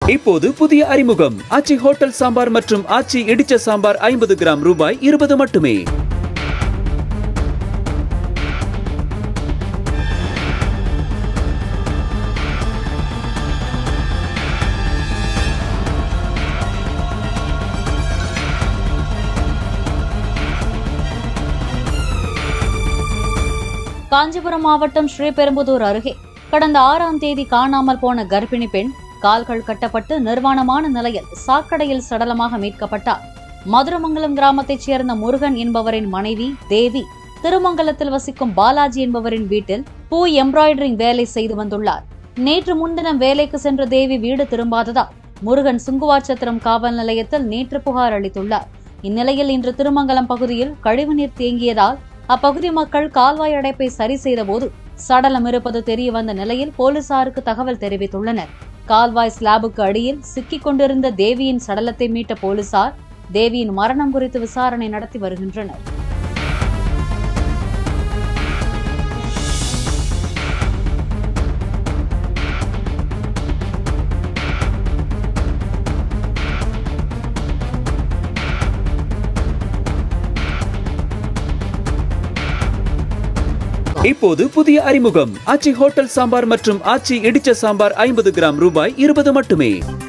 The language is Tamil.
இப்போது புதிய அறிமுகம் ஆச்சி ஹோட்டல் சாம்பார் மற்றும் ஆச்சி இடிச்ச சாம்பார் ஐம்பது கிராம் ரூபாய் இருபது மட்டுமே காஞ்சிபுரம் மாவட்டம் ஸ்ரீபெரும்புதூர் அருகே கடந்த ஆறாம் தேதி காணாமல் போன கர்ப்பிணி பெண் கால்கள் கட்டப்பட்டு நிர்வாணமான நிலையில் சாக்கடையில் சடலமாக மீட்கப்பட்டார் மதுரமங்கலம் கிராமத்தைச் சேர்ந்த முருகன் என்பவரின் மனைவி தேவி திருமங்கலத்தில் வசிக்கும் பாலாஜி என்பவரின் வீட்டில் பூ எம்ப்ராய்டரிங் வேலை செய்து வந்துள்ளார் நேற்று முன்தினம் வேலைக்கு சென்ற தேவி வீடு திரும்பாததால் முருகன் சுங்குவாச்சத்திரம் காவல் நிலையத்தில் நேற்று புகார் அளித்துள்ளார் இந்நிலையில் இன்று திருமங்கலம் பகுதியில் கழிவுநீர் தேங்கியதால் அப்பகுதி மக்கள் கால்வாய் அடைப்பை சரி செய்தபோது சடலம் இருப்பது தெரிய வந்த நிலையில் போலீசாருக்கு தகவல் தெரிவித்துள்ளனர் கால்வாய் ஸ்லாபுக்கு அடியில் சிக்கிக் கொண்டிருந்த தேவியின் சடலத்தை மீட்ட போலீசார் தேவியின் மரணம் குறித்து விசாரணை நடத்தி வருகின்றனர் இப்போது புதிய அறிமுகம் ஆச்சி ஹோட்டல் சாம்பார் மற்றும் ஆச்சி இடிச்ச சாம்பார் ஐம்பது கிராம் ரூபாய் இருபது மட்டுமே